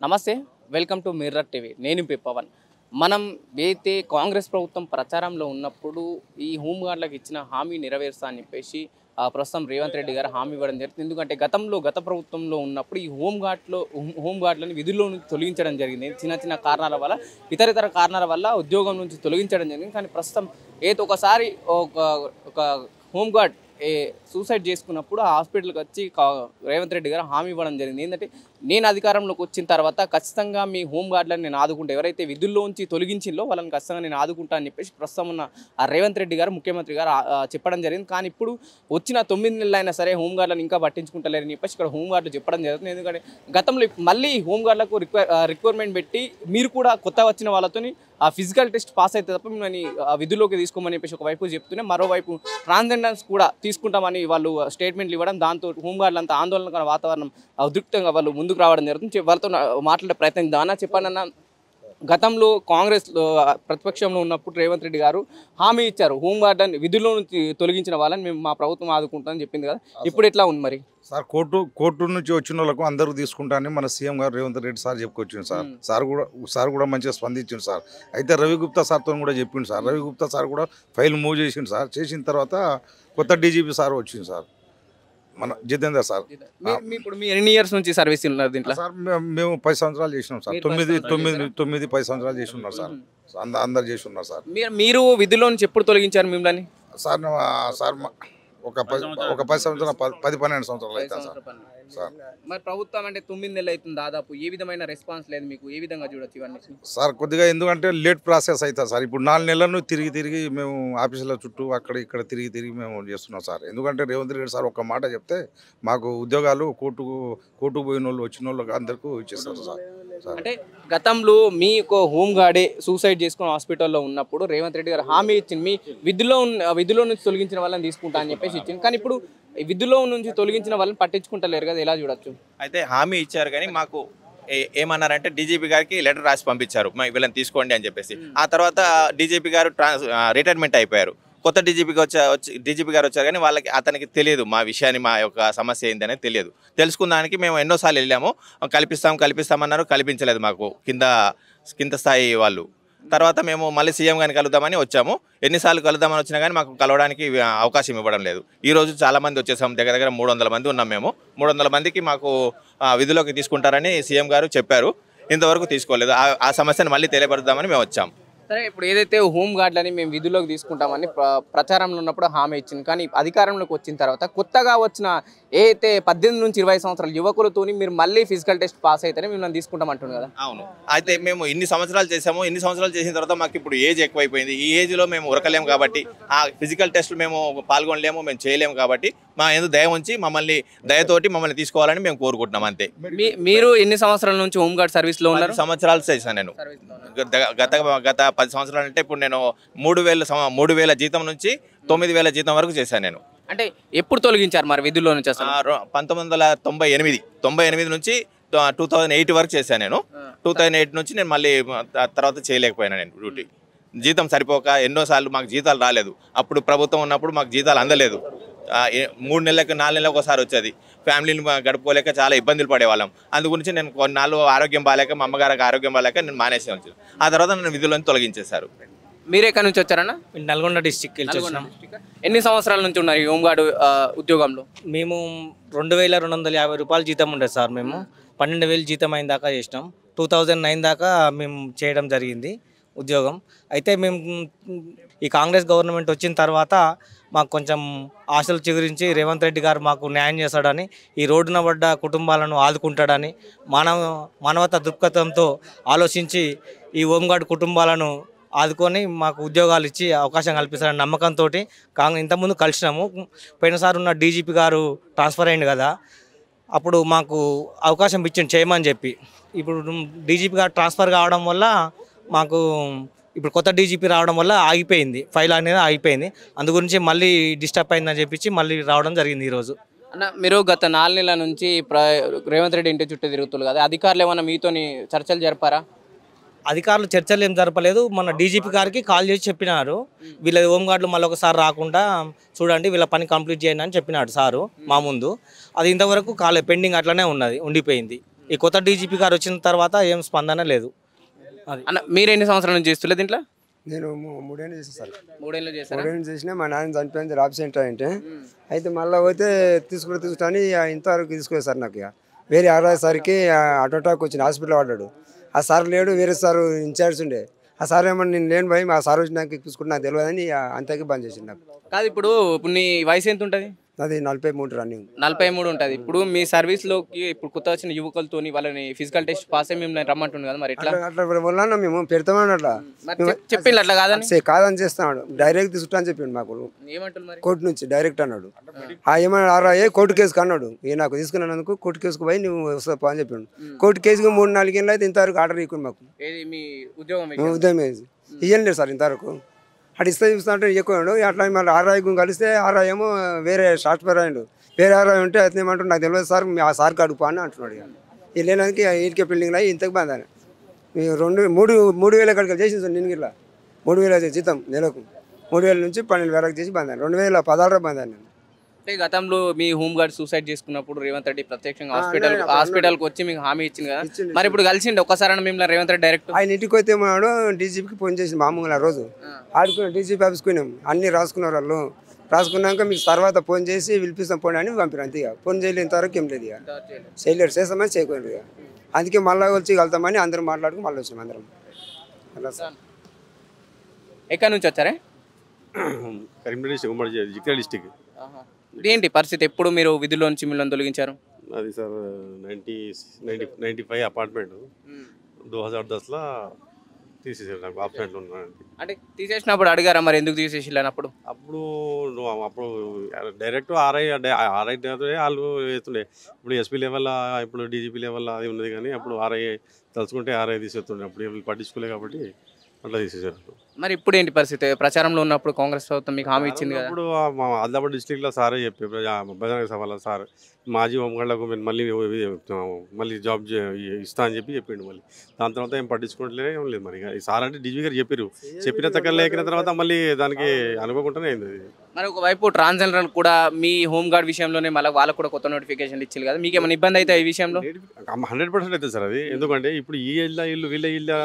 నమస్తే welcome to mirror TV నేను P Pavan మనం అయితే కాంగ్రెస్ ప్రభుత్వం ప్రచారంలో ఉన్నప్పుడు ఈ హోంగార్డులకు ఇచ్చిన హామీ నెరవేరుస్తా అని చెప్పేసి ఆ, ప్రస్తుతం రేవంత్ రెడ్డి గారు హామీ ఇవ్వడం జరిగింది ఎందుకంటే గతంలో గత ప్రభుత్వంలో ఉన్నప్పుడు ఈ హోంగార్డ్లో హోంగార్డులను విధుల్లో నుంచి తొలగించడం జరిగింది చిన్న చిన్న కారణాల వల్ల ఇతర ఇతర కారణాల వల్ల ఉద్యోగం నుంచి తొలగించడం జరిగింది కానీ ప్రస్తుతం ఏదో ఒకసారి ఒక ఒక హోంగార్డ్ ఏ సూసైడ్ చేసుకున్నప్పుడు ఆ హాస్పిటల్కి వచ్చి కా- రేవంత్ రెడ్డి గారు హామీ ఇవ్వడం జరిగింది ఏంటంటే నేను అధికారంలోకి వచ్చిన తర్వాత ఖచ్చితంగా మీ హోమ్ గార్డులను నేను ఆదుకుంటా ఎవరైతే విధుల్లోంచి తొలగించిందో వాళ్ళని ఖచ్చితంగా నేను ఆదుకుంటా అని చెప్పేసి ప్రస్తుతం ఉన్న ఆ రేవంత్ రెడ్డి గారు ముఖ్యమంత్రి గారు ఆ- ఆ చెప్పడం జరిగింది కానీ ఇప్పుడు వచ్చిన తొమ్మిది నెలలు అయినా సరే హోమ్ గార్డులను ఇంకా పట్టించుకుంటలేరని చెప్పేసి ఇక్కడ హోమ్ గార్డులు చెప్పడం జరుగుతుంది ఎందుకంటే గతంలో మళ్ళీ హోమ్ గార్డులకు రిక్వైర్ రిక్వైర్మెంట్ పెట్టి మీరు కూడా కొత్త వచ్చిన వాళ్ళతోని ఆ ఫిజికల్ టెస్ట్ పాస్ అయితే తప్ప మిమ్మల్ని ఆ విధుల్లోకి తీసుకోమని చెప్పేసి ఒకవైపు చెప్తూనే మరోవైపు ట్రాన్స్జెండర్స్ కూడా తీసుకుంటామని వాళ్ళు స్టేట్మెంట్లు ఇవ్వడం దాంతో హోంగార్డులు అంతా ఆందోళనకర వాతావరణం ఆ ఉద్రిక్తంగా వాళ్ళు ముందుకు రావడం జరుగుతుంది చె- వాళ్ళతో నా- మాట్లాడే ప్రయత్నం దానా చెప్పానన్న గతంలో కాంగ్రెస్ ప్రతిపక్షంలో ఉన్నప్పుడు రేవంత్ రెడ్డి గారు హామీ ఇచ్చారు హోంగార్డ్ విధుల్లో నుంచి తొలగించిన వాళ్ళని మేము మా ప్రభుత్వం ఆదుకుంటామని చెప్పింది కదా ఇప్పుడు ఎట్లా ఉంది మరి సార్ కోర్టు కోర్టు నుంచి వచ్చిన వాళ్ళకు అందరూ తీసుకుంటానని మన సీఎం గారు రేవంత్ రెడ్డి సార్ చెప్పుకొచ్చిండు సార్ మ్మ్. సార్ కూడా సార్ కూడా మంచిగా స్పందించిండు సార్ అయితే రవి గుప్తా సార్తో కూడా చెప్పిండు సార్ రవి గుప్తా సార్ కూడా ఫైల్ మూవ్ చేసిండు సార్ చేసిన తర్వాత కొత్త డీజీపీ సార్ వచ్చింది సార్ మన జితేందర్ సార్ మీ- మీ ఇప్పుడు మీ ఎన్ని ఇయర్స్ నుంచి సర్వీస్ ఉన్నారు దీంట్లో సార్ మేము- మేము పది సంవత్సరాలు చేసినాం సార్ మీరు పది తొమ్మిది సంవత్సరాలు తొమ్మిది చేశారా? తొమ్మిది పది సంవత్సరాలు చేసి ఉన్నారు సార్ అంద అందరు చేసి ఉన్నారు సార్ మీరు మీరు విధుల్లో నుంచి ఎప్పుడు తొలగించారు మిమ్మల్ని సార్ నా- సార్ మా- ఒక పది ఒక పది సంవత్సరాలు పది- పది పన్నెండు సంవత్సరాలు అవుతాయి సార్ సార్ మరి ప్రభుత్వం అంటే తొమ్మిది నెలలు అవుతుంది దాదాపు ఏ విధమైన రెస్పాన్స్ లేదు మీకు ఏ విధంగా చూడొచ్చు ఇవన్నీ సార్ కొద్దిగా ఎందుకంటే లేట్ ప్రాసెస్ అవుతుంది సార్ ఇప్పుడు నాలుగు నెలలను తిరిగి తిరిగి మేము ఆఫీసుల చుట్టూ అక్కడ ఇక్కడ తిరిగి తిరిగి మేము చేస్తున్నాం సార్ ఎందుకంటే రేవంత్ రెడ్డి సార్ ఒక మాట చెప్తే మాకు ఉద్యోగాలు కోర్టుకు కోర్టుకు పోయిన వాళ్ళు వచ్చిన వాళ్ళకి అందరికీ ఇచ్చేస్తారు సార్ సార్ అంటే గతంలో మీ ఒక హోమ్ గార్డే సూసైడ్ చేసుకుని హాస్పిటల్లో ఉన్నప్పుడు రేవంత్ రెడ్డి గారు హామీ ఇచ్చింది మీ విధుల్లో ఉన్న విధుల్లో నుంచి తొలగించిన వాళ్ళని తీసుకుంటా అని చెప్పేసి ఇచ్చింది కానీ ఇప్పుడు ఈ విధుల్లో నుంచి తొలగించిన వాళ్ళని పట్టించుకుంటలేరు కదా ఎలా చూడొచ్చు అయితే హామీ ఇచ్చారు కానీ మాకు ఏ- ఏమన్నారంటే డీజీపీ గారికి లెటర్ రాసి పంపించారు మా వీళ్ళని తీసుకోండి అని చెప్పేసి ఆ తర్వాత డీజీపీ గారు ట్రాన్స్ రిటైర్మెంట్ అయిపోయారు కొత్త డీజీపీకి వచ్చా వచ్చి డీజీపీ గారు వచ్చారు కానీ వాళ్ళకి అతనికి తెలియదు మా విషయాన్ని మా యొక్క సమస్య ఏంది అనేది తెలియదు తెలుసుకున్నానికి మేము ఎన్నోసార్లు వెళ్ళాము కల్పిస్తాం కల్పిస్తామన్నారు కల్పించలేదు మాకు కింద కింద స్థాయి వాళ్ళు తర్వాత మేము మళ్ళీ సీఎం గారిని కలుద్దామని వచ్చాము ఎన్నిసార్లు కలుద్దామని వచ్చినా కానీ మాకు కలవడానికి ఆ, అవకాశం ఇవ్వడం లేదు ఈ రోజు చాలా మంది వచ్చేసాం దగ్గర దగ్గర మూడు వందల మంది ఉన్నాం మేము మూడు వందల మందికి మాకు ఆ, విధులోకి తీసుకుంటారని సీఎం గారు చెప్పారు ఇంతవరకు తీసుకోలేదు ఆ- ఆ సమస్యను మళ్ళీ తెలియపరుద్దామని మేము వచ్చాం సరే ఇప్పుడు ఏదైతే హోమ్ గార్డులని మేము విధుల్లోకి తీసుకుంటామని ప్ర- ప్రచారంలో ఉన్నప్పుడు హామీ ఇచ్చింది కానీ అధికారంలోకి వచ్చిన తర్వాత కొత్తగా వచ్చిన ఏదైతే పద్దెనిమిది నుంచి ఇరవై సంవత్సరాల యువకులతోని మీరు మళ్ళీ ఫిజికల్ టెస్ట్ పాస్ అయితేనే మిమ్మల్ని తీసుకుంటాం అంటున్నారు కదా అవును అయితే మేము ఇన్ని సంవత్సరాలు చేసాము ఇన్ని సంవత్సరాలు చేసిన తర్వాత మాకు ఇప్పుడు ఏజ్ ఎక్కువైపోయింది ఈ ఏజ్లో మేము ఉరకలేము కాబట్టి ఆ ఫిజికల్ టెస్ట్ మేము పాల్గొనలేము మేము చేయలేము కాబట్టి మా ఎందుకు దయ ఉంచి మమ్మల్ని దయతోటి మమ్మల్ని తీసుకోవాలని మేము కోరుకుంటున్నాం అంతే మీ మీరు ఎన్ని సంవత్సరాల నుంచి హోమ్ గార్డ్ సర్వీస్లో ఉన్నారు పది సంవత్సరాలు చేశాను నేను గత గత గత పది సంవత్సరాలు అంటే ఇప్పుడు నేను మూడు వేల సం- మూడు వేల జీతం నుంచి తొమ్మిది వేల జీతం వరకు చేశాను నేను అంటే ఎప్పుడు తొలగించారు మరి విధుల్లో నుంచి అసలు ఆ రో- పంతొమ్మిది వందల తొంభై ఎనిమిది తొంభై ఎనిమిది నుంచి టూ థౌజండ్ ఎయిట్ వరకు చేశాను నేను టూ థౌజండ్ ఎయిట్ నుంచి నేను మళ్ళీ త- తర్వాత చేయలేకపోయినా నేను డ్యూటీ జీతం సరిపోక ఎన్నోసార్లు మాకు జీతాలు రాలేదు అప్పుడు ప్రభుత్వం ఉన్నప్పుడు మాకు జీతాలు అందలేదు ఆ, ఏ- మూడు నెలలకు నాలుగు నెలలకు ఒకసారి వచ్చేది ఫ్యామిలీని మా- గడుపుకోలేక చాలా ఇబ్బందులు పడేవాళ్ళం అందు గురించి నేను కొన్నాళ్ళు ఆరోగ్యం బాగాలేక మా అమ్మగారికి ఆరోగ్యం బాగాలేక నేను మానేసి వచ్చాను ఆ తర్వాత నన్ను విధులను తొలగించేశారు మీరు ఎక్కడి నుంచి వచ్చారన్నా నల్గొండ డిస్టిక్ వెళ్ళి నల్గొండ వచ్చినాం district. ఎన్ని సంవత్సరాల నుంచి ఉన్నారు ఈ హోమ్ గార్డ్ ఆ, ఉద్యోగంలో మేము రెండు వేల రెండు వందల యాభై రూపాయలు జీతం ఉండేది సార్ మేము పన్నెండు వేలు జీతం అయిన దాకా చేసినాం టూ థౌజండ్ నైన్ దాకా మేము చేయడం జరిగింది ఉద్యోగం అయితే మేము ఈ కాంగ్రెస్ గవర్నమెంట్ వచ్చిన తర్వాత మాకు కొంచెం ఆశలు చిగురించి రేవంత్ రెడ్డి గారు మాకు న్యాయం చేస్తాడని ఈ రోడ్డున పడ్డ కుటుంబాలను ఆదుకుంటాడని మానవ మానవత దృక్పథంతో ఆలోచించి ఈ హోంగార్డ్ కుటుంబాలను ఆదుకొని మాకు ఉద్యోగాలు ఇచ్చి అవకాశం కల్పిస్తారని నమ్మకంతో కాంగ్రెస్ ఇంతకుముందు కలిసినాము పోయినసారి ఉన్న డీజీపీ గారు ట్రాన్స్ఫర్ అయింది కదా అప్పుడు మాకు అవకాశం ఇచ్చింది చేయమని చెప్పి ఇప్పుడు డీజీపీ గారు ట్రాన్స్ఫర్ కావడం వల్ల మాకు ఇప్పుడు కొత్త డీజీపీ రావడం వల్ల ఆగిపోయింది ఫైల్ అనేది ఆగిపోయింది అందు గురించి మళ్ళీ డిస్టర్బ్ అయిందని చెప్పించి మళ్ళీ రావడం జరిగింది ఈరోజు అన్న మీరు గత నాలుగు నెలల నుంచి ప్ర- రేవంత్ రెడ్డి ఇంటి చుట్టూ తిరుగుతున్నారు కదా అధికారులు ఏమన్నా మీతోని చర్చలు జరపారా అధికారులు చర్చలు ఏం జరపలేదు మన డీజీపీ గారికి కాల్ చేసి చెప్పినారు వీళ్ళ హోంగార్డులు మళ్ళీ ఒకసారి రాకుండా చూడండి వీళ్ళ పని కంప్లీట్ చేయండి అని చెప్పినాడు సారు మా ముందు అది ఇంతవరకు కాలే పెండింగ్ అట్లనే ఉన్నది ఉండిపోయింది ఈ కొత్త డీజీపీ గారు వచ్చిన తర్వాత ఏం స్పందన లేదు అది అన్న మీరు ఎన్ని సంవత్సరాల నుంచి చేస్తులే దీంట్లో నేను మూ- మూడేళ్ళు చేసాను సార్ మూడేళ్ళు చేశారా మూడేళ్ళు చేసినా మా నాన్న చనిపోయింది రాబ్ సెంటర్ అంటే అయితే మళ్ళీ పోతే తీసుకుని తీసుకుంటాను ఇంతవరకు తీసుకోలేదు సార్ నాకు ఇక వేరే ఆరో సార్కి అటో అటాక్ వచ్చిన హాస్పిటల్ పడ్డాడు ఆ సార్ లేడు వేరే సార్ ఇన్ఛార్జ్ ఉండే ఆ సార్ ఏమన్నా నేను లేని భయం ఆ సార్ వచ్చి నాకు తీసుకుంటే నాకు తెలియదని ఇక అంతకి బంద్ చేసిండు నాకు కాదు ఇప్పుడు ఇప్పుడు నీ వయసు ఎంత ఉంటుంది అది నలభై మూడు రన్నింగ్ నలభై మూడు ఉంటుంది ఇప్పుడు మీ సర్వీస్లోకి ఇప్పుడు కొత్త వచ్చిన యువకులతోని వాళ్ళని ఫిజికల్ టెస్ట్ పాస్ అయ్యి మిమ్మల్ని రమ్మంటుంది కదా మరి ఎట్లా అట్లా అట్లా వల్ల మేము పెడతామని అట్లా మరి చెప్- చెప్పిండ్రు అట్లా కాదని సే- కాదని చేస్తున్నాడు డైరెక్ట్ తీసుకుంటా అని చెప్పిండు మాకు ఏమంటారు మరి కోర్టు నుంచి డైరెక్ట్ అన్నాడు ఆ ఏమన్నా ఆరా ఏ కోర్టు కేసుకు అన్నాడు ఏ నాకు తీసుకున్నందుకు కోర్టు కేసుకు పోయి నువ్వు వస్తా పో అని చెప్పిండు కోర్టు కేసుకు మూడు నాలుగు ఏళ్ళు అయితే ఇంతవరకు ఆర్డర్ ఇవ్వకుండా మాకు ఏది మీ ఉద్యోగం మేము ఉదయం వేసి ఇయ్యం లేదు సార్ ఇంతవరకు అటు ఇస్తే చూస్తా అంటే ఎక్కువ అట్లా మళ్ళీ ఆర్ఐ కలిస్తే ఆర్ఐ ఏమో వేరే సాఫ్ట్వేర్ అయ్యిండు వేరే ఆర్ఐ ఉంటే అతను ఏమంటాడు నాకు తెలియదు సార్ మీ ఆ సార్కి అడుగు అని అంటున్నాడు ఇక వెళ్ళేదానికి ఈడికే బిల్డింగ్ అయ్యి ఇంతకు బాధాను మీ రెండు మూడు మూడు వేల కడికి చేసింది సార్ నేను ఇట్లా మూడు వేల జీతం నెలకు మూడు వేల నుంచి పన్నెండు వేలకు చేసి బంధాను రెండు వేల పదహారు బంధాను నేను అంటే గతంలో మీ హోమ్ గార్డ్ సూసైడ్ చేసుకున్నప్పుడు రేవంత్ రెడ్డి ప్రత్యక్షంగా హాస్పిటల్ అన్నాడు, అన్నాడు. హాస్పిటల్కి వచ్చి మీకు హామీ ఇచ్చింది కదా ఇచ్చిండు, మరి ఇప్పుడు కలిసిండి ఒక్కసారి మిమ్మల్ని రేవంత్ రెడ్డి డైరెక్ట్ ఆయన ఇంటికి పోతే ఏమన్నాడు డీజీపీకి ఫోన్ చేసి మామూలుగా ఆ రోజు ఆడుకున్నాం డీజీపీ ఆఫీస్కి పోయినాం అన్ని రాసుకున్నారు వాళ్ళు రాసుకున్నాక మీకు తర్వాత ఫోన్ చేసి పిలిపిస్తాం పోనీ అని పంపారు అంతే ఇక ఫోన్ చేయలేని వరకు ఏం లేదు ఇక చేయలేరు చేస్తామని చేయకూడదు ఇక అందుకే మళ్ళీ వచ్చి వెళ్తామని అందరం మాట్లాడుకుని మళ్ళీ వచ్చినాం అందరం అలా సార్ ఎక్కడి నుంచి వచ్చారే కరీంనగర్ డిస్టిక్ ఉమ్మడి జి- జిక్రా డిస్టిక్ ఏంటి పరిస్థితి ఎప్పుడు మీరు విధుల్లో నుంచి మిమ్మల్ని తొలగించారు అది sir ninety ninety ninety five apartment దో హజార్ దస్లో తీసేసారు నాకు ఆబ్సెంట్లో ఉన్నాను అంటే తీసేసినప్పుడు అడిగారా మరి ఎందుకు తీసేసి అన్నప్పుడు అప్పుడు నువ్వు అప్పుడు డైరెక్ట్ ఆర్ఐ ఆర్ఐ వాళ్ళు వేస్తుండే ఇప్పుడు ఎస్పీ లెవెల్ ఇప్పుడు డీజీపీ లెవెల్ అది ఉన్నది కానీ అప్పుడు ఆర్ఐ తలుచుకుంటే ఆర్ఐ తీసేస్తుండే అప్పుడు ఎవరు పట్టించుకోలే కాబట్టి అట్లా తీసేసారు మరి ఇప్పుడు ఏంటి పరిస్థితి ప్రచారంలో ఉన్నప్పుడు కాంగ్రెస్ ప్రభుత్వం మీకు హామీ ఇచ్చింది కదా ఇప్పుడు మా ఆదిలాబాద్ డిస్టిక్లో సారే చెప్పి బజరంగ సభలో సార్ మాజీ హోంగార్డులకు మేము మళ్ళీ మళ్ళీ జాబ్ చే- ఇస్తా అని చెప్పి చెప్పిండు మళ్ళీ దాని తర్వాత ఏం పట్టించుకోవట్లేదు ఏం లేదు మరి ఇక ఈ సార్ అంటే డీజీ గారు చెప్పారు చెప్పిన తగ్గర లేకిన తర్వాత మళ్ళీ దానికి అనుకోకుండానే అయింది అది మరి ఒకవైపు ట్రాన్స్జెండర్ కూడా మీ హోమ్ గార్డ్ విషయంలోనే మళ్ళీ వాళ్ళకు కూడా కొత్త నోటిఫికేషన్ ఇచ్చారు కదా మీకు ఏమైనా ఇబ్బంది అయితే ఈ విషయంలో హండ్రెడ్ పర్సెంట్ అవుతుంది సార్ అది ఎందుకంటే ఇప్పుడు ఈ ఏజ్లో ఇల్లు వీళ్ళ ఇల్లు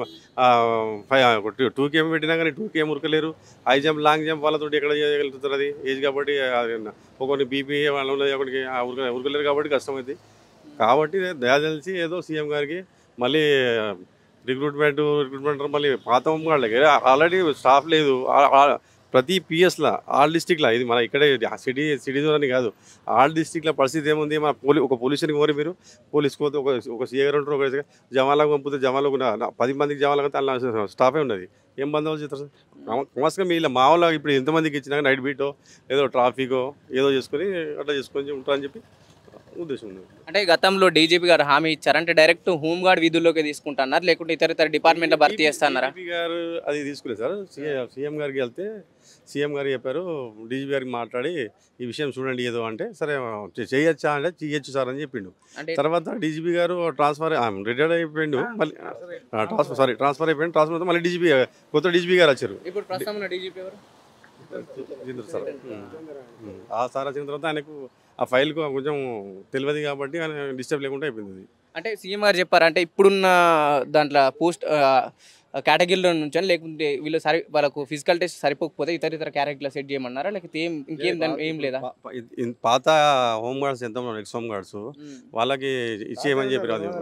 ఫైవ్ టూ కేఎం పెట్టినా కానీ టూ కేఎం ఉరకలేరు హై జంప్ లాంగ్ జంప్ వాళ్ళతో ఎక్కడ చేయగలుగుతారు అది ఏజ్ కాబట్టి అది ఒకరిని బీపీ వాళ్ళు ఉన్నది ఒకరికి ఆ ఉరక ఉరకలేరు కాబట్టి కష్టమైంది కాబట్టి దయా తెలిసి ఏదో సీఎం గారికి మళ్ళీ రిక్రూట్మెంట్ రిక్రూట్మెంట్ మళ్ళీ పాత వాళ్ళకి ఆల్రెడీ స్టాఫ్ లేదు ఆ- ఆ- ప్రతి పిఎస్లో ఆల్ డిస్టిక్లో ఇది మన ఇక్కడే సిటీ సిటీ అని కాదు ఆల్ డిస్టిక్లో పరిస్థితి ఏముంది మన పోలీ ఒక పోలీసుని కోరి మీరు పోలీస్ పోతే ఒక ఒక సీఏ గారు ఉంటారు ఒక జవాన్లకు పంపితే జవాన్లకు ఉన్న- నా- పది మందికి జవాన్లకు అయితే అలా స్టాఫే ఉన్నది ఏం బందోబస్తు చేస్తారు సార్ కమస్గా మీ మా వాళ్ళ ఇప్పుడు ఎంతమందికి ఇచ్చినా నైట్ బీటో ఏదో ట్రాఫికో ఏదో చేసుకొని అట్లా చేసుకొని ఉంటారని చెప్పి ఉద్దేశం ఉంది అంటే గతంలో డీజీపీ గారు హామీ ఇచ్చారు అంటే డైరెక్ట్ హోమ్ గార్డ్ విధుల్లోకి తీసుకుంటున్నారు లేకుంటే ఇతర ఇతర డిపార్ట్మెంట్లో భర్తీ చేస్తున్నారా డీజీపీ గారు అది తీసుకులేదు సార్ సీఎం సీఎం గారికి వెళ్తే సీఎం గారు చెప్పారు డీజీపీ గారికి మాట్లాడి ఈ విషయం చూడండి ఏదో అంటే సరే చే- చేయొచ్చా అంటే చేయొచ్చు సార్ అని చెప్పిండు అంటే తర్వాత డీజీపీ గారు ట్రాన్స్ఫర్ రిటైర్డ్ అయిపోయిండు మళ్ళీ ట్రాన్స్ఫర్ సారీ ట్రాన్స్ఫర్ అయిపోయింది ట్రాన్స్ఫర్ అయితే మళ్ళీ డీజీపీ కొత్త డీజీపీ గారు వచ్చారు ఇప్పుడు ప్రస్తుతం ఉన్న డీజీపీ ఎవరు జిందర్ సార్ ఉమ్. ఉమ్. ఆ సార్ వచ్చిన తర్వాత ఆయనకు ఆ ఫైల్కు కొంచెం తెలియదు కాబట్టి ఆయన డిస్టర్బ్ లేకుండా అయిపోయింది అది. అంటే సీఎం గారు చెప్పారు అంటే ఇప్పుడున్న దాంట్లో పోస్ట్ కేటగిరీలో నుంచి లేకుంటే వీళ్ళు సరి వాళ్ళకు ఫిజికల్ టెస్ట్ సరిపోకపోతే ఇతర ఇతర క్యారెక్టర్లు సెట్ చేయమన్నారా లేకపోతే ఏం ఇంకేం దాని ఏం లేదా పా- పా- ఇది- ఇది పాత హోమ్ గార్డ్స్ ఎంత ఉన్నారు ఎక్స్ హోమ్ గార్డ్స్ వాళ్ళకి ఇచ్చేయమని చెప్పారు అది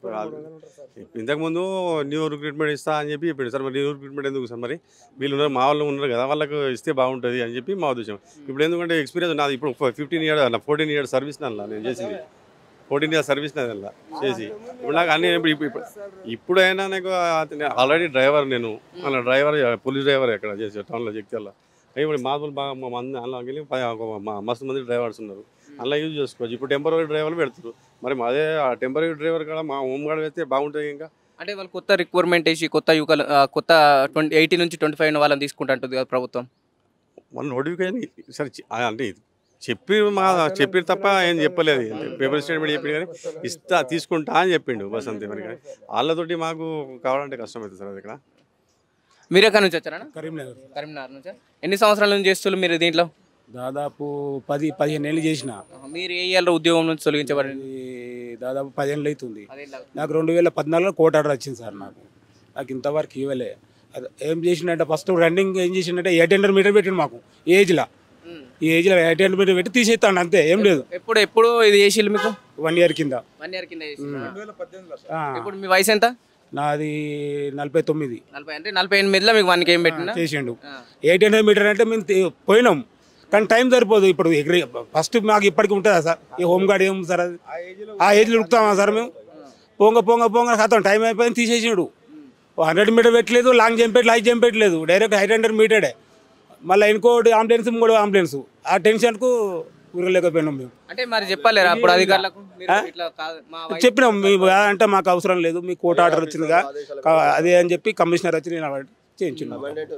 ఇంతకుముందు న్యూ రిక్రూట్మెంట్ ఇస్తా అని చెప్పి చెప్పిండు సార్ మరి న్యూ రిక్రూట్మెంట్ ఎందుకు సార్ మరి వీళ్ళు ఉన్నారు మా వాళ్ళు ఉన్నారు కదా వాళ్ళకి ఇస్తే బాగుంటుంది అని చెప్పి మా ఉద్దేశం ఇప్పుడు ఎందుకంటే ఎక్స్పీరియన్స్ నాది ఇప్పుడు fifteen year fourteen year service నల్లా నేను చేసింది ఫోర్టీన్ ఇయర్స్ సర్వీస్ నాది అలా చేసి ఇప్పుడు నాకు అన్ని ఇప్పుడు ఇప్పుడు- ఇప్పుడు ఇప్పుడైనా నాకు ఆల్రెడీ డ్రైవర్ నేను అలా డ్రైవర్ పోలీస్ డ్రైవర్ ఎక్కడ చేసే టౌన్లో జగిత్యాల ఇప్పుడు మామూలు బాగా మా మంది అందులోకి వెళ్ళి ప- ఒక మా- మస్తు మంది డ్రైవర్స్ ఉన్నారు అలా యూజ్ చేసుకోవచ్చు ఇప్పుడు టెంపరీ డ్రైవర్లు పెడతారు మరి అదే ఆ టెంపరీ డ్రైవర్ కూడా మా హోమ్ గార్డ్ వేస్తే బాగుంటుంది ఇంకా అంటే వాళ్ళు కొత్త రిక్వైర్మెంట్ వేసి కొత్త యువకులు ఆ, కొత్త ట్వంటీ ఎయిటీ నుంచి ట్వంటీ ఫైవ్ వాళ్ళని తీసుకుంటుంటుంది కదా ప్రభుత్వం మన నోటిఫికేషన్ సరే చి- ఆ అంటే ఇది చెప్పి మా చెప్పి తప్ప ఏం చెప్పలేదు పేపర్ స్టేట్మెంట్ చెప్పిండు కానీ ఇస్తా తీసుకుంటా అని చెప్పిండు బస్ అంతే మరి కానీ వాళ్ళతోటి మాకు కావాలంటే కష్టం అవుతుంది సార్ అది ఇక్కడ మీరు ఎక్కడి నుంచి వచ్చారా కరీంనగర్ కరీంనగర్ నుంచి ఎన్ని సంవత్సరాల నుంచి చేస్తున్నారు మీరు దీంట్లో దాదాపు పది పదిహేను ఏళ్ళు చేసిన మీరు ఏ ఇయర్లో ఉద్యోగం నుంచి తొలగించబడింది ఈ దాదాపు పదిహేనులు అవుతుంది అదేలా నాకు రెండు వేల పద్నాలుగులో కోట్ ఆర్డర్ వచ్చింది సార్ నాకు నాకు ఇంతవరకు ఇవ్వలే అది ఏం చేసిండంటే ఫస్ట్ రన్నింగ్ ఏం చేసిండంటే ఎయిట్ హండ్రెడ్ మీటర్ పెట్టిండు మాకు ఏజ్లో ఉమ్. ఈ ఏజ్లో ఎయిట్ హండ్రెడ్ మీటర్ పెట్టి తీసేస్తాడు అంతే ఏం లేదు ఎప్పుడు ఎప్పుడు ఇది చేసిల్లు మీకు వన్ ఇయర్ కింద వన్ ఇయర్ కింద చేసిల్లా? ఆ, ఇప్పుడు మీ వయసు ఎంత నాది నలభై తొమ్మిది నలభై అంటే నలభై ఎనిమిదిలో మీకు వన్ ఏం పెట్టినా చేసిండు ఆ. ఎయిట్ హండ్రెడ్ మీటర్ అంటే మేము తీ- పోయినాం కానీ టైం సరిపోదు ఇప్పుడు ఎగ్రి ఫస్ట్ మాకు ఇప్పటికి ఉంటుందా సార్ ఈ హోమ్ గార్డ్ ఏం సార్ అది ఆ ఏజ్లో ఉరుకుతామా సార్ మేము పోంగ పోంగ పోంగ ఖతం టైం అయిపోయింది తీసేసిండు హండ్రెడ్ మీటర్ పెట్టలేదు లాంగ్ జంప్ పెట్టలేదు హై జంప్ పెట్టలేదు డైరెక్ట్ ఎయిట్ హండ్రెడ్ మీటరే మళ్ళీ ఇంకోటి అంబులెన్స్ ఇంకోటి అంబులెన్స్ ఆ టెన్షన్కు ఉరలేకపోయినాం మేము అంటే మరి చెప్పలేరా అప్పుడు అధికారులకు మీరు ఇట్లా కాదు మా వయసు- చెప్పినాం మీ అంటే మాకు అవసరం లేదు మీ కోర్టు ఆర్డర్ వచ్చిందిగా కా- అదే అని చెప్పి కమిషనర్ వచ్చి నేను చేయించున్నాం